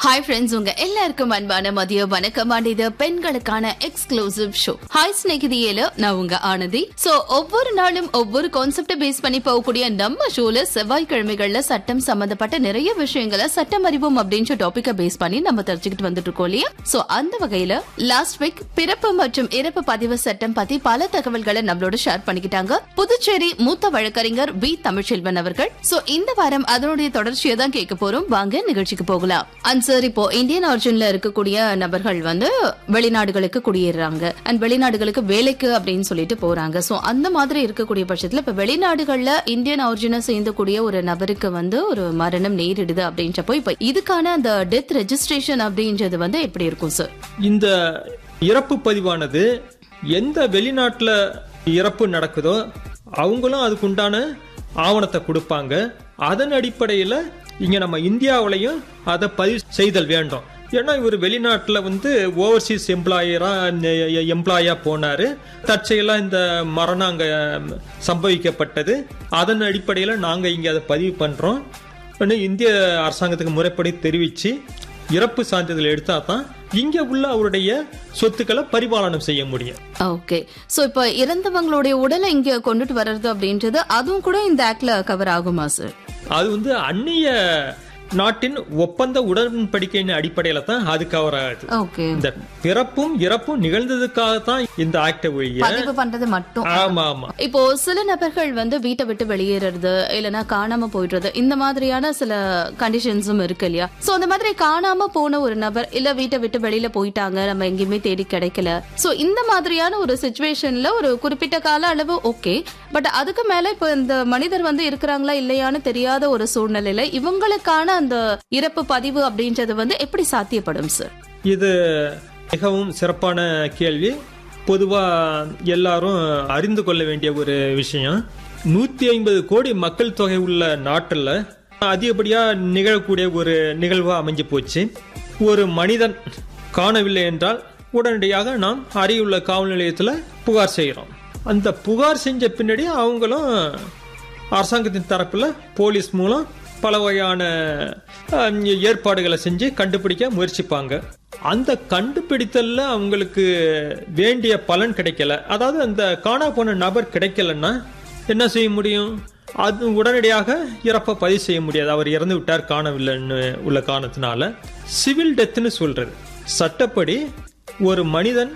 hi friends உங்க எல்லாருக்கும் அன்பான மதிய வணக்கம் and இது பெண்களுக்கான எக்ஸ்க்ளூசிவ் ஷோ ஹாய் ஸ்நேகிதியில நான் உங்க ஆனதி சோ ஒவ்வொரு நாளும் ஒவ்வொரு கான்செப்ட பேஸ் பண்ணி போகக்கூடிய நம்ம ஷோல செவ்வாய்க்கிழமைகள்ல சட்டம் சம்பந்தப்பட்ட நிறைய விஷயங்களை சட்டம் அறிவோம் அப்படின்ற டாபிக்க பேஸ் பண்ணி நம்ம தெரிஞ்சுக்கிட்டு வந்துட்டு இருக்கோம் இல்லையா சோ அந்த வகையில லாஸ்ட் வீக் பிறப்பு மற்றும் இறப்பு பதிவு சட்டம் பத்தி பல தகவல்களை நம்மளோட ஷேர் பண்ணிக்கிட்டாங்க புதுச்சேரி மூத்த வழக்கறிஞர் வி தமிழ்ச்செல்வன் அவர்கள் சோ இந்த வாரம் அதனுடைய தொடர்ச்சியை தான் கேட்க போறோம் வாங்க நிகழ்ச்சிக்கு போகலாம் அண்ட் சார் இப்போ இந்தியன் ஆர்ஜின்ல இருக்கக்கூடிய நபர்கள் வந்து வெளிநாடுகளுக்கு குடியேறாங்க அண்ட் வெளிநாடுகளுக்கு வேலைக்கு அப்படின்னு சொல்லிட்டு போறாங்க சோ அந்த மாதிரி இருக்கக்கூடிய பட்சத்துல இப்ப வெளிநாடுகள்ல இந்தியன் ஆர்ஜினை சேர்ந்தக்கூடிய ஒரு நபருக்கு வந்து ஒரு மரணம் நேரிடுது அப்படின்றப்போ இப்ப இதுக்கான அந்த டெத் ரெஜிஸ்ட்ரேஷன் அப்படின்றது வந்து எப்படி இருக்கும் சார் இந்த இறப்பு பதிவானது எந்த வெளிநாட்டில் இறப்பு நடக்குதோ அவங்களும் அதுக்குண்டான ஆவணத்தை கொடுப்பாங்க அதன் அடிப்படையில் இங்கே நம்ம இந்தியாவிலையும் அதை பதிவு செய்தல் வேண்டும் ஏன்னா இவர் வெளிநாட்டில் வந்து ஓவர்சீஸ் எம்ப்ளாயராக எம்ப்ளாயாக போனார் தற்செயலாக இந்த மரணம் அங்கே சம்பவிக்கப்பட்டது அதன் அடிப்படையில் நாங்கள் இங்கே அதை பதிவு பண்ணுறோம் இந்திய அரசாங்கத்துக்கு முறைப்படி தெரிவித்து இறப்பு சான்றிதழ் எடுத்தா தான் இங்க உள்ள அவருடைய சொத்துக்களை பரிபாலனம் செய்ய முடியும் ஓகே சோ இப்ப இறந்தவங்களுடைய உடலை இங்க கொண்டுட்டு வர்றது அப்படின்றது அதுவும் கூட இந்த ஆக்ட்ல கவர் ஆகுமா சார் அது வந்து அந்நிய நாட்டின் ஒப்பந்த உடன்படிக்கையின் அடிப்படையில தான் அது கவர் ஆகுது ஓகே இந்த பிறப்பும் இறப்பும் நிகழ்ந்ததுக்காக தான் இந்த ஆக்டை ஒழிய பதிவு பண்றது மட்டும் ஆமா ஆமா இப்போ சில நபர்கள் வந்து வீட்டை விட்டு வெளியேறது இல்லனா காணாம போயிடுறது இந்த மாதிரியான சில கண்டிஷன்ஸும் இருக்கு இல்லையா சோ அந்த மாதிரி காணாம போன ஒரு நபர் இல்ல வீட்டை விட்டு வெளியில போயிட்டாங்க நம்ம எங்கேயுமே தேடி கிடைக்கல சோ இந்த மாதிரியான ஒரு சுச்சுவேஷன்ல ஒரு குறிப்பிட்ட கால அளவு ஓகே பட் அதுக்கு மேல இப்போ இந்த மனிதர் வந்து இருக்கிறாங்களா இல்லையான்னு தெரியாத ஒரு சூழ்நிலையில இவங்களுக்கான அந்த இறப்பு பதிவு அப்படின்றது வந்து எப்படி சாத்தியப்படும் சார் இது மிகவும் சிறப்பான கேள்வி பொதுவா எல்லாரும் அறிந்து கொள்ள வேண்டிய ஒரு விஷயம் நூத்தி ஐம்பது கோடி மக்கள் தொகை உள்ள நாட்டில் அதிகப்படியா நிகழக்கூடிய ஒரு நிகழ்வா அமைஞ்சு போச்சு ஒரு மனிதன் காணவில்லை என்றால் உடனடியாக நாம் அருகிலுள்ள காவல் நிலையத்தில் புகார் செய்கிறோம் அந்த புகார் செஞ்ச பின்னாடி அவங்களும் அரசாங்கத்தின் தரப்புல போலீஸ் மூலம் பல வகையான அஹ், ஏற்பாடுகளை செஞ்சு கண்டுபிடிக்க முயற்சிப்பாங்க அந்த கண்டுபிடித்தல்ல அவங்களுக்கு வேண்டிய பலன் கிடைக்கல அதாவது அந்த காணா போன நபர் கிடைக்கலன்னா என்ன செய்ய முடியும் அது உடனடியாக இறப்பை பதிவு செய்ய முடியாது அவர் இறந்து விட்டார் காணவில்லைன்னு உள்ள காரணத்தினால சிவில் டெத்துன்னு சொல்றது சட்டப்படி ஒரு மனிதன்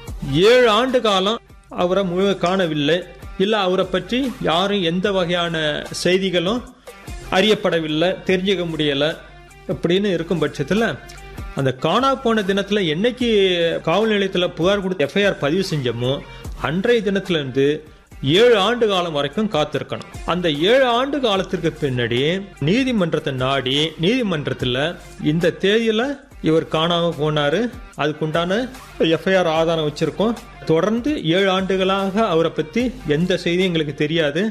ஏழு ஆண்டு காலம் அவரை முழு காணவில்லை இல்லை அவரை பற்றி யாரும் எந்த வகையான செய்திகளும் அறியப்படவில்லை தெரிஞ்சுக்க முடியலை அப்படின்னு இருக்கும் பட்சத்தில் அந்த காணா போன தினத்தில் என்னைக்கு காவல் நிலையத்தில் புகார் கொடுத்து எஃப்ஐஆர் பதிவு செஞ்சோமோ அன்றைய தினத்திலிருந்து ஏழு ஆண்டு காலம் வரைக்கும் காத்திருக்கணும் அந்த ஏழு ஆண்டு காலத்திற்கு பின்னாடி நீதிமன்றத்தை நாடி நீதிமன்றத்தில் இந்த தேதியில இவர் காணாம போனாரு அதுக்குண்டான எஃப்ஐஆர் ஆதாரம் வச்சிருக்கோம் தொடர்ந்து ஏழு ஆண்டுகளாக அவரை பத்தி எந்த செய்தியும் எங்களுக்கு தெரியாது